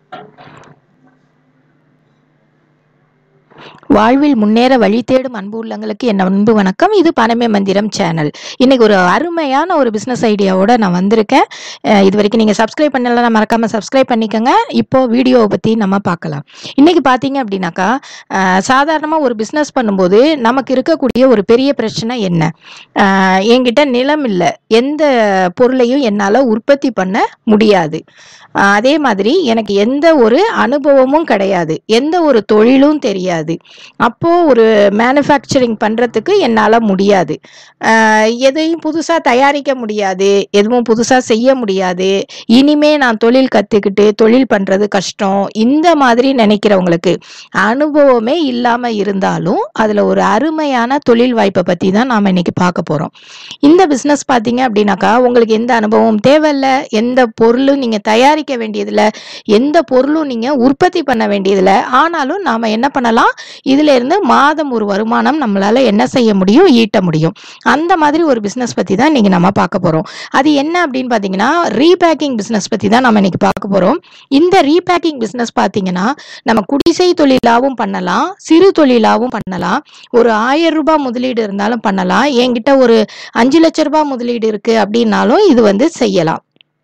வாழ்வில் முன்னேற வழி தேடும் அன்பு உள்ளங்களுக்கு என் அன்பு வணக்கம் இது பணமே மந்திரம் சேனல் இன்னைக்கு ஒரு அருமையான ஒரு பிஸ்னஸ் ஐடியாவோட நான் வந்திருக்கேன் அஹ் இது வரைக்கும் நீங்கள் சப்ஸ்கிரைப் பண்ணலன்னா மறக்காம சப்ஸ்கிரைப் பண்ணிக்கோங்க இப்போ வீடியோவை பற்றி நம்ம பார்க்கலாம் இன்னைக்கு பார்த்தீங்க அப்படின்னாக்கா சாதாரணமாக ஒரு பிஸ்னஸ் பண்ணும்போது நமக்கு இருக்கக்கூடிய ஒரு பெரிய பிரச்சனை என்ன அஹ் என்கிட்ட நிலம் இல்லை எந்த பொருளையும் என்னால் உற்பத்தி பண்ண முடியாது அஹ் அதே மாதிரி எனக்கு எந்த ஒரு அனுபவமும் கிடையாது எந்த ஒரு தொழிலும் தெரியாது அப்போ ஒரு மேனுஃபேக்சரிங் பண்றதுக்கு என்னால முடியாது அஹ் எதையும் புதுசா தயாரிக்க முடியாது எதுவும் புதுசா செய்ய முடியாது இனிமே நான் தொழில் கத்துக்கிட்டு தொழில் பண்றது கஷ்டம் இந்த மாதிரி நினைக்கிறவங்களுக்கு அனுபவமே இல்லாம இருந்தாலும் அதுல ஒரு அருமையான தொழில் வாய்ப்பை பத்தி தான் நாம இன்னைக்கு பார்க்க போறோம் இந்த பிசினஸ் பாத்தீங்க அப்படின்னாக்கா உங்களுக்கு எந்த அனுபவம் தேவையில்ல எந்த பொருளும் நீங்க தயாரிக்க வேண்டியதில்ல எந்த பொருளும் நீங்க உற்பத்தி பண்ண வேண்டியதில்ல ஆனாலும் நாம என்ன பண்ணலாம் இதுல இருந்து மாதம் ஒரு வருமானம் நம்மளால என்ன செய்ய முடியும் ஈட்ட முடியும் அந்த மாதிரி ஒரு பிசினஸ் பத்தி தான் இன்னைக்கு நம்ம பார்க்க போறோம் அது என்ன அப்படின்னு பாத்தீங்கன்னா ரீபேக்கிங் பிசினஸ் பத்தி தான் நம்ம இன்னைக்கு பார்க்க போறோம் இந்த ரீபேக்கிங் பிசினஸ் பாத்தீங்கன்னா நம்ம குடிசை தொழிலாவும் பண்ணலாம் சிறு தொழிலாவும் பண்ணலாம் ஒரு ஆயிரம் ரூபாய் முதலீடு இருந்தாலும் பண்ணலாம் என்கிட்ட ஒரு அஞ்சு லட்ச ரூபாய் முதலீடு இருக்கு அப்படின்னாலும் இது வந்து செய்யலாம்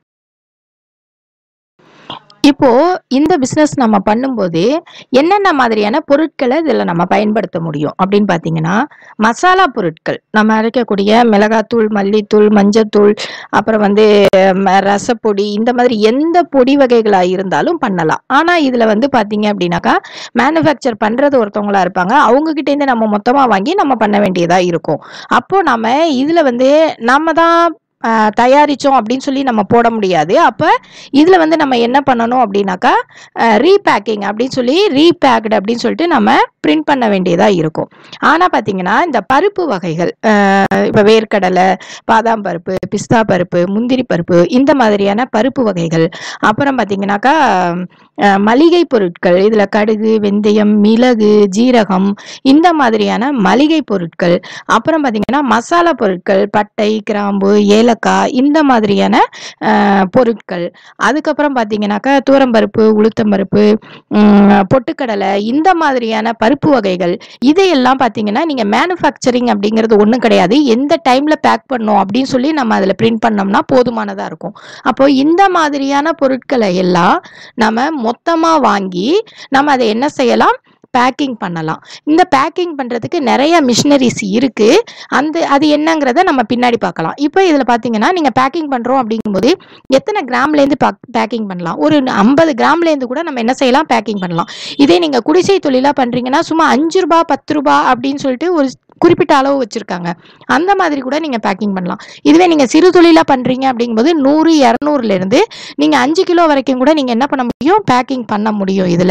இப்போ இந்த பிசினஸ் நம்ம பண்ணும்போது என்னென்ன மாதிரியான பொருட்களை இதில் நம்ம பயன்படுத்த முடியும் அப்படின்னு பார்த்தீங்கன்னா மசாலா பொருட்கள் நம்ம அரைக்கக்கூடிய மிளகாத்தூள் மல்லித்தூள் மஞ்சத்தூள் அப்புறம் வந்து ம, ரசப்பொடி இந்த மாதிரி எந்த பொடி வகைகளாக இருந்தாலும் பண்ணலாம் ஆனால் இதில் வந்து பார்த்தீங்க அப்படின்னாக்கா மேனுஃபேக்சர் பண்ணுறது ஒருத்தவங்களா இருப்பாங்க அவங்க கிட்டேருந்து நம்ம மொத்தமாக வாங்கி நம்ம பண்ண வேண்டியதாக இருக்கும் அப்போ நம்ம இதில் வந்து நம்ம தான் ஆஹ், தயாரிச்சோம் அப்படின்னு சொல்லி நம்ம போட முடியாது அப்போ இதில் வந்து நம்ம என்ன பண்ணணும் அப்படின்னாக்கா ரீபேக்கிங் அப்படின்னு சொல்லி ரீபேக்டு அப்படின்னு சொல்லிட்டு நம்ம பிரிண்ட் பண்ண வேண்டியதாக இருக்கும் ஆனால் பார்த்தீங்கன்னா இந்த பருப்பு வகைகள் இப்போ வேர்க்கடலை பாதாம் பருப்பு பிஸ்தா பருப்பு முந்திரி பருப்பு இந்த மாதிரியான பருப்பு வகைகள் அப்புறம் பார்த்தீங்கன்னாக்கா அஹ், மளிகை பொருட்கள் இதில் கடுகு வெந்தயம் மிளகு ஜீரகம் இந்த மாதிரியான மளிகை பொருட்கள் அப்புறம் பார்த்தீங்கன்னா மசாலா பொருட்கள் பட்டை கிராம்பு ஏலக்காய் இந்த மாதிரியான அஹ், பொருட்கள் அதுக்கப்புறம் பார்த்தீங்கன்னாக்கா தூரம்பருப்பு உளுத்தம்பருப்பு உம், பொட்டுக்கடலை இந்த மாதிரியான பருப்பு வகைகள் இதையெல்லாம் பார்த்தீங்கன்னா நீங்கள் மேனுஃபேக்சரிங் அப்படிங்கிறது ஒன்றும் கிடையாது எந்த டைமில் பேக் பண்ணோம் அப்படின்னு சொல்லி நம்ம அதில் பிரிண்ட் பண்ணோம்னா போதுமானதாக இருக்கும் அப்போ இந்த மாதிரியான பொருட்களை எல்லாம் நம்ம மொத்தமாக வாங்கி நம்ம அதை என்ன செய்யலாம் பேக்கிங் பண்ணலாம் இந்த பேக்கிங் பண்ணுறதுக்கு நிறைய மிஷினரிஸ் இருக்குது அந்த அது என்னங்கிறத நம்ம பின்னாடி பார்க்கலாம் இப்போ இதில் பார்த்தீங்கன்னா நீங்கள் பேக்கிங் பண்ணுறோம் அப்படிங்கும்போது எத்தனை கிராம்லேருந்து பேக்கிங் பண்ணலாம் ஒரு ஐம்பது கிராம்லேருந்து கூட நம்ம என்ன செய்யலாம் பேக்கிங் பண்ணலாம் இதே நீங்கள் குடிசை தொழிலாக பண்ணுறீங்கன்னா சும்மா அஞ்சு ரூபா பத்து ரூபா அப்படின்னு சொல்லிட்டு ஒரு குறிப்பிட்ட அளவு வச்சுருக்காங்க அந்த மாதிரி கூட நீங்கள் பேக்கிங் பண்ணலாம் இதுவே நீங்கள் சிறு தொழிலாக பண்ணுறீங்க அப்படிங்கும்போது நூறு இரநூறுலேருந்து நீங்கள் அஞ்சு கிலோ வரைக்கும் கூட நீங்கள் என்ன பண்ண முடியும் பேக்கிங் பண்ண முடியும் இதில்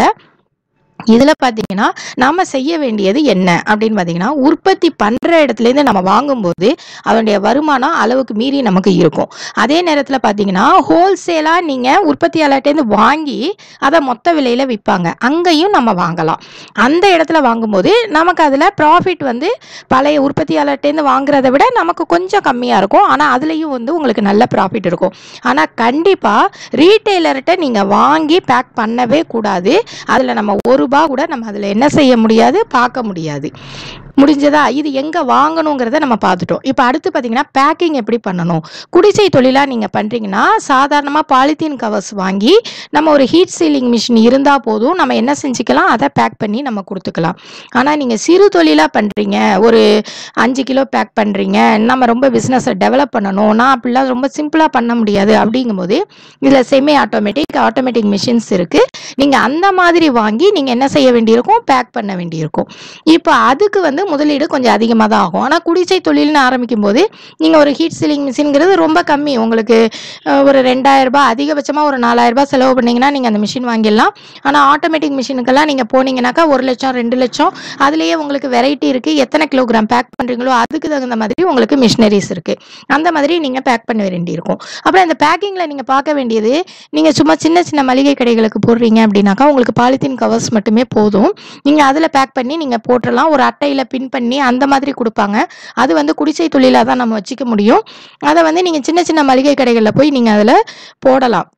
இதில் பார்த்தீங்கன்னா நம்ம செய்ய வேண்டியது என்ன அப்படின்னு பார்த்தீங்கன்னா உற்பத்தி பண்ணுற இடத்துலேருந்து நம்ம வாங்கும்போது அதனுடைய வருமானம் அளவுக்கு மீறி நமக்கு இருக்கும் அதே நேரத்தில் பார்த்தீங்கன்னா ஹோல்சேலாக நீங்கள் உற்பத்தியாளர்கிட்டேருந்து வாங்கி அதை மொத்த விலையில் விற்பாங்க அங்கேயும் நம்ம வாங்கலாம் அந்த இடத்துல வாங்கும்போது நமக்கு அதில் ப்ராஃபிட் வந்து பழைய உற்பத்தியாளர்கிட்டேருந்து வாங்குறதை விட நமக்கு கொஞ்சம் கம்மியாக இருக்கும் ஆனால் அதுலேயும் வந்து உங்களுக்கு நல்ல ப்ராஃபிட் இருக்கும் ஆனால் கண்டிப்பாக ரீட்டெய்லர்கிட்ட நீங்கள் வாங்கி பேக் பண்ணவே கூடாது அதில் நம்ம ஒரு ரூபா கூட நம்ம அதில் என்ன செய்ய முடியாது பார்க்க முடியாது முடிஞ்சதா இது எங்கே வாங்கணுங்கிறத நம்ம பார்த்துட்டோம் இப்போ அடுத்து பார்த்தீங்கன்னா பேக்கிங் எப்படி பண்ணணும் குடிசை தொழிலாக நீங்கள் பண்ணுறீங்கன்னா சாதாரணமாக பாலித்தீன் கவர்ஸ் வாங்கி நம்ம ஒரு ஹீட் சீலிங் மிஷின் இருந்தால் போதும் நம்ம என்ன செஞ்சுக்கலாம் அதை பேக் பண்ணி நம்ம கொடுத்துக்கலாம் ஆனால் நீங்கள் சிறு தொழிலாக பண்ணுறீங்க ஒரு அஞ்சு கிலோ பேக் பண்ணுறீங்க நம்ம ரொம்ப பிஸ்னஸை டெவலப் பண்ணணும் நான் அப்படிலாம் ரொம்ப சிம்பிளாக பண்ண முடியாது அப்படிங்கும்போது இதில் செமி ஆட்டோமேட்டிக் ஆட்டோமேட்டிக் மிஷின்ஸ் இருக்குது நீங்கள் அந்த மாதிரி வாங்கி நீங்கள் என்ன செய்ய வேண்டியிருக்கும் பேக் பண்ண வேண்டியிருக்கும் இப்போ அதுக்கு வந்து முதலீடு கொஞ்சம் அதிகமாக தான் ஆகும் ஆனால் குடிசை தொழில்னு ஆரம்பிக்கும் போது நீங்கள் ஒரு ஹீட் சீலிங் மிஷின்ங்கிறது ரொம்ப கம்மி உங்களுக்கு அஹ், ஒரு ரெண்டாயிரம் ரூபாய் அதிகபட்சமாக ஒரு நாலாயிரம் ரூபாய் செலவு பண்ணீங்கன்னா நீங்கள் அந்த மிஷின் வாங்கிடலாம் ஆனால் ஆட்டோமேட்டிக் மிஷினுக்கெல்லாம் நீங்கள் போனீங்கன்னாக்கா ஒரு லட்சம் ரெண்டு லட்சம் அதுலேயே உங்களுக்கு வெரைட்டி இருக்குது எத்தனை கிலோகிராம் பேக் பண்ணுறீங்களோ அதுக்கு தகுந்த மாதிரி உங்களுக்கு மிஷினரிஸ் இருக்குது அந்த மாதிரி நீங்கள் பேக் பண்ண வேண்டியிருக்கும் அப்புறம் இந்த பேக்கிங்கில் நீங்கள் பார்க்க வேண்டியது நீங்கள் சும்மா சின்ன சின்ன மளிகை கடைகளுக்கு போடுறீங்க அப்படின்னாக்கா உங்களுக்கு பாலித்தீன் கவர்ஸ் மட்டுமே போதும் நீங்கள் அதில் பேக் பண்ணி நீங்கள் போட்டுடலாம் ஒரு அட்டையில் பின் பண்ணி அந்த மாதிரி கொடுப்பாங்க அது வந்து குடிசை தொழிலாக தான் நம்ம வச்சுக்க முடியும் அதை வந்து நீங்கள் சின்ன சின்ன மளிகை கடைகளில் போய் நீங்கள் அதில் போடலாம்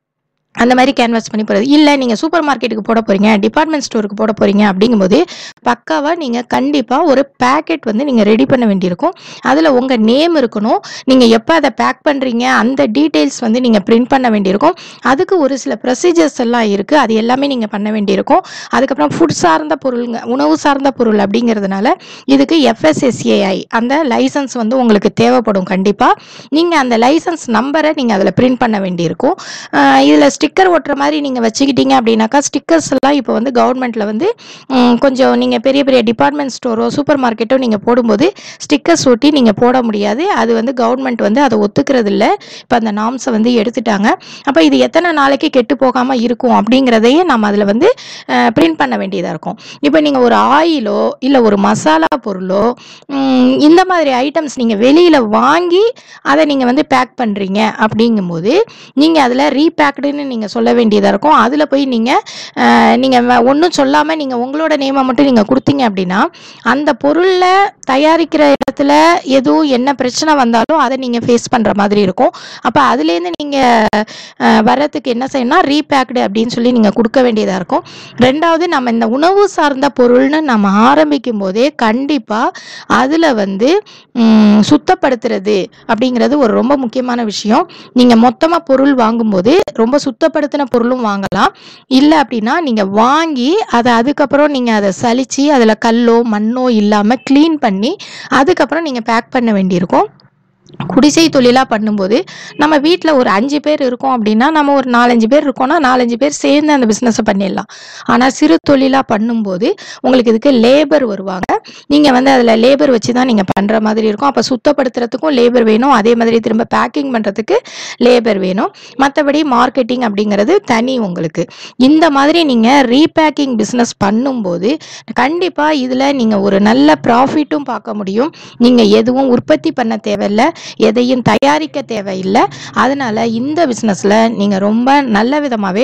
அந்த மாதிரி கேன்வாஸ் பண்ணி போகிறது இல்லை நீங்கள் சூப்பர் மார்க்கெட்டுக்கு போட போகிறீங்க டிபார்ட்மெண்ட் ஸ்டோருக்கு போட போகிறீங்க அப்படிங்கும்போது பக்காவாக நீங்கள் கண்டிப்பாக ஒரு பேக்கெட் வந்து நீங்கள் ரெடி பண்ண வேண்டியிருக்கும் அதில் உங்கள் நேம் இருக்கணும் நீங்கள் எப்போ அதை பேக் பண்ணுறீங்க அந்த டீட்டெயில்ஸ் வந்து நீங்கள் பிரிண்ட் பண்ண வேண்டியிருக்கும் அதுக்கு ஒரு சில ப்ரொசீஜர்ஸ் எல்லாம் இருக்குது அது எல்லாமே நீங்கள் பண்ண வேண்டியிருக்கும் அதுக்கப்புறம் ஃபுட் சார்ந்த பொருளுங்க உணவு சார்ந்த பொருள் அப்படிங்கிறதுனால இதுக்கு எஃப்எஸ்எஸ்ஏஐ அந்த லைசன்ஸ் வந்து உங்களுக்கு தேவைப்படும் கண்டிப்பாக நீங்கள் அந்த லைசன்ஸ் நம்பரை நீங்கள் அதில் பிரிண்ட் பண்ண வேண்டியிருக்கும் இதில் ஸ்டிக்கர் ஒட்டுற மாதிரி நீங்கள் வச்சுக்கிட்டீங்க அப்படின்னாக்கா ஸ்டிக்கர்ஸ் எல்லாம் இப்போ வந்து கவர்மெண்ட்டில் வந்து ம், கொஞ்சம் நீங்கள் பெரிய பெரிய டிபார்ட்மெண்ட் ஸ்டோரோ சூப்பர் மார்க்கெட்டோ நீங்கள் போடும்போது ஸ்டிக்கர்ஸ் ஒட்டி நீங்கள் போட முடியாது அது வந்து கவர்மெண்ட் வந்து அதை ஒத்துக்கிறது இல்லை இப்போ அந்த நாம்ஸை வந்து எடுத்துட்டாங்க அப்போ இது எத்தனை நாளைக்கு கெட்டு போகாமல் இருக்கும் அப்படிங்கிறதையே நம்ம அதில் வந்து பிரிண்ட் பண்ண வேண்டியதாக இருக்கும் இப்போ நீங்கள் ஒரு ஆயிலோ இல்லை ஒரு மசாலா பொருளோ ம், இந்த மாதிரி ஐட்டம்ஸ் நீங்கள் வெளியில் வாங்கி அதை நீங்கள் வந்து பேக் பண்ணுறீங்க அப்படிங்கும்போது நீங்கள் அதில் ரீபேக்டுன்னு நீங்கள் சொல்ல வேண்டியதாக இருக்கும் அதில் போய் நீங்கள் நீங்கள் ஒன்றும் சொல்லாமல் நீங்கள் உங்களோட நேமை மட்டும் நீங்கள் கொடுத்தீங்க அப்படின்னா அந்த பொருளில் தயாரிக்கிற இடத்துல எதுவும் என்ன பிரச்சனை வந்தாலும் அதை நீங்கள் ஃபேஸ் பண்ணுற மாதிரி இருக்கும் அப்போ அதுலேருந்து நீங்கள் வர்றதுக்கு என்ன செய்யணும்னா ரீபேக்டு அப்படின்னு சொல்லி நீங்கள் கொடுக்க வேண்டியதாக இருக்கும் ரெண்டாவது நம்ம இந்த உணவு சார்ந்த பொருள்னு நம்ம ஆரம்பிக்கும் போதே கண்டிப்பாக அதில் வந்து ம், சுத்தப்படுத்துறது அப்படிங்கிறது ஒரு ரொம்ப முக்கியமான விஷயம் நீங்கள் மொத்தமாக பொருள் வாங்கும்போது ரொம்ப சுத்தப்படுத்தின பொருளும் வாங்கலாம் இல்லை அப்படின்னா நீங்கள் வாங்கி அதை அதுக்கப்புறம் நீங்கள் அதை சலிச்சு அதில் கல்லோ மண்ணோ இல்லாமல் க்ளீன் பண்ணி அதுக்கப்புறம் நீங்கள் பேக் பண்ண வேண்டியிருக்கும் குடிசை தொழிலாக பண்ணும்போது நம்ம வீட்டில் ஒரு அஞ்சு பேர் இருக்கோம் அப்படின்னா நம்ம ஒரு நாலஞ்சு பேர் இருக்கோம்னா நாலஞ்சு பேர் சேர்ந்து அந்த பிஸ்னஸை பண்ணிடலாம் ஆனால் சிறு தொழிலாக பண்ணும்போது உங்களுக்கு இதுக்கு லேபர் வருவாங்க நீங்கள் வந்து அதில் லேபர் வச்சு தான் நீங்கள் பண்ணுற மாதிரி இருக்கும் அப்போ சுத்தப்படுத்துறதுக்கும் லேபர் வேணும் அதே மாதிரி திரும்ப பேக்கிங் பண்ணுறதுக்கு லேபர் வேணும் மற்றபடி மார்க்கெட்டிங் அப்படிங்கிறது தனி உங்களுக்கு இந்த மாதிரி நீங்கள் ரீபேக்கிங் பிஸ்னஸ் பண்ணும்போது கண்டிப்பாக இதில் நீங்கள் ஒரு நல்ல ப்ராஃபிட்டும் பார்க்க முடியும் நீங்கள் எதுவும் உற்பத்தி பண்ண தேவையில்லை எதையும் தயாரிக்க தேவையில்லை அதனால இந்த பிஸ்னஸில் நீங்கள் ரொம்ப நல்ல விதமாகவே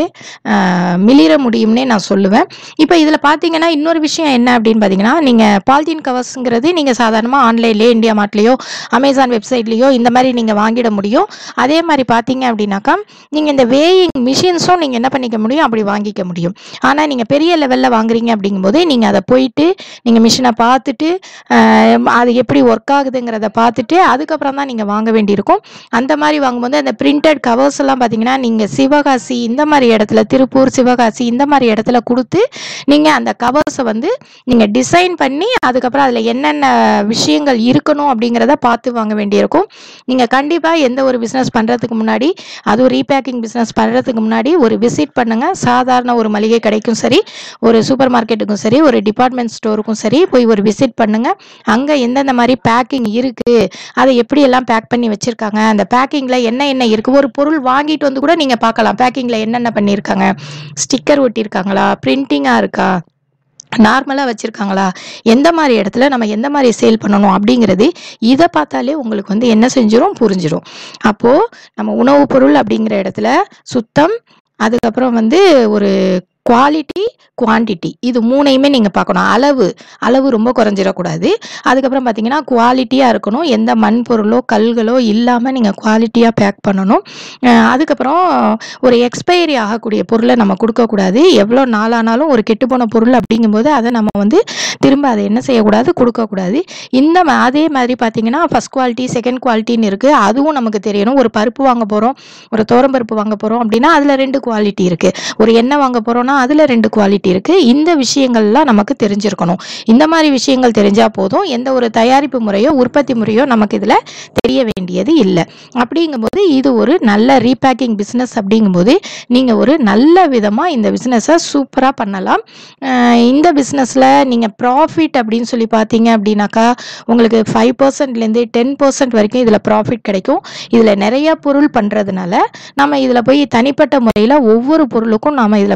மிளிர முடியும்னே நான் சொல்லுவேன் இப்போ இதில் பார்த்தீங்கன்னா இன்னொரு விஷயம் என்ன அப்படின்னு பார்த்தீங்கன்னா நீங்கள் பாலித்தீன் கவர்ஸுங்கிறது நீங்கள் சாதாரணமாக ஆன்லைன்லேயே இந்தியா மார்ட்லேயோ அமேசான் வெப்சைட்லேயோ இந்த மாதிரி நீங்கள் வாங்கிட முடியும் அதே மாதிரி பார்த்தீங்க அப்படின்னாக்கா நீங்கள் இந்த வேயிங் மிஷின்ஸும் நீங்கள் என்ன பண்ணிக்க முடியும் அப்படி வாங்கிக்க முடியும் ஆனால் நீங்கள் பெரிய லெவலில் வாங்குறீங்க அப்படிங்கும்போது நீங்கள் அதை போயிட்டு நீங்கள் மிஷினை பார்த்துட்டு ஆஹ், அது எப்படி ஒர்க் ஆகுதுங்கிறத பார்த்துட்டு அதுக்கப்புறம் தான் நீங்கள் வாங்க வேண்டியிருக்கும் அந்த மாதிரி வாங்கும்போது அந்த பிரிண்டட் கவர்ஸ் எல்லாம் பார்த்தீங்கன்னா நீங்கள் சிவகாசி இந்த மாதிரி இடத்துல திருப்பூர் சிவகாசி இந்த மாதிரி இடத்துல கொடுத்து நீங்கள் அந்த கவர்ஸை வந்து நீங்கள் டிசைன் பண்ணி அதுக்கப்புறம் அதில் என்னென்ன விஷயங்கள் இருக்கணும் அப்படிங்கிறத பார்த்து வாங்க வேண்டியிருக்கும் நீங்கள் கண்டிப்பாக எந்த ஒரு பிஸ்னஸ் பண்ணுறதுக்கு முன்னாடி அதுவும் ரீபேக்கிங் பிஸ்னஸ் பண்ணுறதுக்கு முன்னாடி ஒரு விசிட் பண்ணுங்கள் சாதாரண ஒரு மளிகை கடைக்கும் சரி ஒரு சூப்பர் மார்க்கெட்டுக்கும் சரி ஒரு டிபார்ட்மெண்ட் ஸ்டோருக்கும் சரி போய் ஒரு விசிட் பண்ணுங்கள் அங்கே எந்தெந்த மாதிரி பேக்கிங் இருக்குது அதை எப்படி எல்லாம் பேக் பண்ணி வச்சுருக்காங்க அந்த பேக்கிங்கில் என்ன என்ன இருக்குது ஒரு பொருள் வாங்கிட்டு வந்து கூட நீங்கள் பார்க்கலாம் பேக்கிங்கில் என்னென்ன பண்ணியிருக்காங்க ஸ்டிக்கர் ஒட்டியிருக்காங்களா பிரிண்டிங்காக இருக்கா நார்மலாக வச்சுருக்காங்களா எந்த மாதிரி இடத்துல நம்ம எந்த மாதிரி சேல் பண்ணணும் அப்படிங்கிறது இதை பார்த்தாலே உங்களுக்கு வந்து என்ன செஞ்சிரும் புரிஞ்சிரும் அப்போது நம்ம உணவுப் பொருள் அப்படிங்கிற இடத்துல சுத்தம் அதுக்கப்புறம் வந்து ஒரு குவாலிட்டி குவான்டிட்டி இது மூணையுமே நீங்கள் பார்க்கணும் அளவு அளவு ரொம்ப குறைஞ்சிடக்கூடாது அதுக்கப்புறம் பார்த்தீங்கன்னா குவாலிட்டியாக இருக்கணும் எந்த மண் பொருளோ கல்களோ இல்லாமல் நீங்கள் குவாலிட்டியாக பேக் பண்ணணும் அஹ் அதுக்கப்புறம் ஒரு எக்ஸ்பைரி ஆகக்கூடிய பொருளை நம்ம கொடுக்கக்கூடாது எவ்வளோ நாளானாலும் ஒரு கெட்டுப்போன பொருள் அப்படிங்கும்போது அதை நம்ம வந்து திரும்ப அதை என்ன செய்யக்கூடாது கொடுக்கக்கூடாது இந்த மா- அதே மாதிரி பார்த்தீங்கன்னா ஃபஸ்ட் குவாலிட்டி செகண்ட் குவாலிட்டின்னு இருக்குது அதுவும் நமக்கு தெரியணும் ஒரு பருப்பு வாங்க போகிறோம் ஒரு பருப்பு வாங்க போகிறோம் அப்படின்னா அதில் ரெண்டு குவாலிட்டி இருக்குது ஒரு எண்ணெய் வாங்க போகிறோம்னா அதில் ரெண்டு குவாலிட்டி இருக்குது இந்த விஷயங்கள்லாம் நமக்கு தெரிஞ்சிருக்கணும் இந்த மாதிரி விஷயங்கள் தெரிஞ்சால் போதும் எந்த ஒரு தயாரிப்பு முறையோ உற்பத்தி முறையோ நமக்கு இதில் தெரிய வேண்டியது இல்லை அப்படிங்கும்போது இது ஒரு நல்ல ரீபேக்கிங் பிஸ்னஸ் அப்படிங்கும்போது நீங்கள் ஒரு நல்ல விதமாக இந்த பிஸ்னஸை சூப்பராக பண்ணலாம் அஹ் இந்த பிஸ்னஸில் நீங்கள் ப்ராஃபிட் அப்படின்னு சொல்லி பார்த்தீங்க அப்படின்னாக்கா உங்களுக்கு ஃபைவ் பர்சன்ட்லேருந்து டென் பர்சன்ட் வரைக்கும் இதில் ப்ராஃபிட் கிடைக்கும் இதில் நிறைய பொருள் பண்ணுறதுனால நம்ம இதில் போய் தனிப்பட்ட முறையில் ஒவ்வொரு பொருளுக்கும் நாம் இதில் ப்ராஃபிட்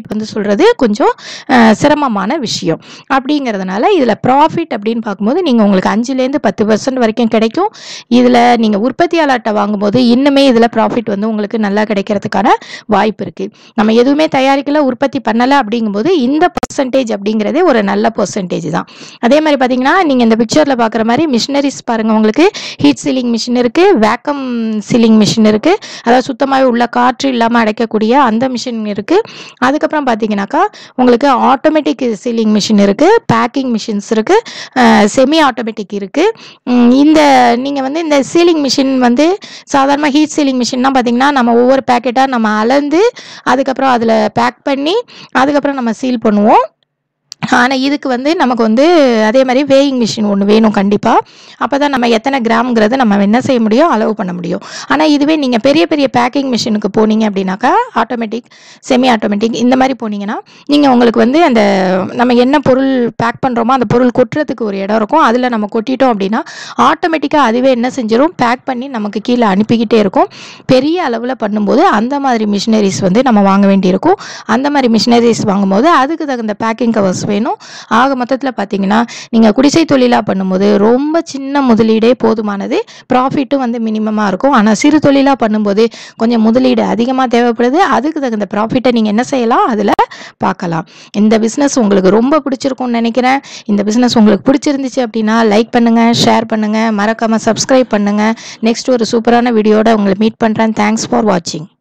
வந்து சொல்கிறது கொஞ்சம் அஹ், சிரமமான விஷயம் அப்படிங்கிறதுனால இதில் ப்ராஃபிட் அப்படின்னு பார்க்கும்போது நீங்கள் உங்களுக்கு அஞ்சுலேருந்து பத்து பர்சன்ட் வரைக்கும் கிடைக்கும் இதில் நீங்கள் உற்பத்தியாளர்கிட்ட வாங்கும்போது இன்னுமே இதில் ப்ராஃபிட் வந்து உங்களுக்கு நல்லா கிடைக்கிறதுக்கான வாய்ப்பு இருக்குது நம்ம எதுவுமே தயாரிக்கல உற்பத்தி பண்ணலை அப்படிங்கும்போது இந்த பர்சன்டேஜ் அப்படிங்கிறதே ஒரு நல்ல பர்சன்டேஜ் தான் அதே மாதிரி பார்த்தீங்கன்னா நீங்கள் இந்த பிக்சரில் பார்க்குற மாதிரி மிஷினரிஸ் பாருங்கள் உங்களுக்கு ஹீட் சீலிங் மிஷின் இருக்குது வேக்கம் சீலிங் மிஷின் இருக்குது அதாவது சுத்தமாகவே உள்ள காற்று இல்லாமல் அடைக்கக்கூடிய அந்த மிஷின் இருக்குது அதுக்கப்புறம் பார்த்தீங்கன்னாக்கா உங்களுக்கு ஆட்டோமேட்டிக் சீலிங் மிஷின் இருக்குது பேக்கிங் மிஷின்ஸ் இருக்குது செமி ஆட்டோமேட்டிக் இருக்குது இந்த நீங்கள் வந்து இந்த சீலிங் மிஷின் வந்து சாதாரண ஹீட் சீலிங் மிஷின்னா பார்த்தீங்கன்னா நம்ம ஒவ்வொரு பேக்கெட்டாக நம்ம அளந்து அதுக்கப்புறம் அதில் பேக் பண்ணி அதுக்கப்புறம் நம்ம சீல் பண்ணுவோம் ஆனால் இதுக்கு வந்து நமக்கு வந்து அதே மாதிரி வேயிங் மிஷின் ஒன்று வேணும் கண்டிப்பாக அப்போ தான் நம்ம எத்தனை கிராம்ங்கிறத நம்ம என்ன செய்ய முடியும் அளவு பண்ண முடியும் ஆனால் இதுவே நீங்கள் பெரிய பெரிய பேக்கிங் மிஷினுக்கு போனீங்க அப்படின்னாக்கா ஆட்டோமேட்டிக் செமி ஆட்டோமேட்டிக் இந்த மாதிரி போனீங்கன்னா நீங்கள் உங்களுக்கு வந்து அந்த நம்ம என்ன பொருள் பேக் பண்ணுறோமோ அந்த பொருள் கொட்டுறதுக்கு ஒரு இடம் இருக்கும் அதில் நம்ம கொட்டிட்டோம் அப்படின்னா ஆட்டோமேட்டிக்காக அதுவே என்ன செஞ்சிடும் பேக் பண்ணி நமக்கு கீழே அனுப்பிக்கிட்டே இருக்கும் பெரிய அளவில் பண்ணும்போது அந்த மாதிரி மிஷினரிஸ் வந்து நம்ம வாங்க வேண்டியிருக்கும் அந்த மாதிரி மிஷினரிஸ் வாங்கும்போது அதுக்கு தகுந்த பேக்கிங் கவர்ஸ் வேணும் ஆக மொத்தத்தில் பார்த்தீங்கன்னா நீங்கள் குடிசை தொழிலாக பண்ணும்போது ரொம்ப சின்ன முதலீடே போதுமானது ப்ராஃபிட்டும் வந்து மினிமமாக இருக்கும் ஆனால் சிறு தொழிலாக பண்ணும்போது கொஞ்சம் முதலீடு அதிகமாக தேவைப்படுது அதுக்கு தகுந்த ப்ராஃபிட்டை நீங்கள் என்ன செய்யலாம் அதில் பார்க்கலாம் இந்த பிஸ்னஸ் உங்களுக்கு ரொம்ப பிடிச்சிருக்கும்னு நினைக்கிறேன் இந்த பிஸ்னஸ் உங்களுக்கு பிடிச்சிருந்துச்சு அப்படின்னா லைக் பண்ணுங்கள் ஷேர் பண்ணுங்கள் மறக்காமல் சப்ஸ்கிரைப் பண்ணுங்கள் நெக்ஸ்ட் ஒரு சூப்பரான வீடியோட உங்களை மீட் பண்ணுறேன் தேங்க்ஸ் ஃபார் வாட்சிங்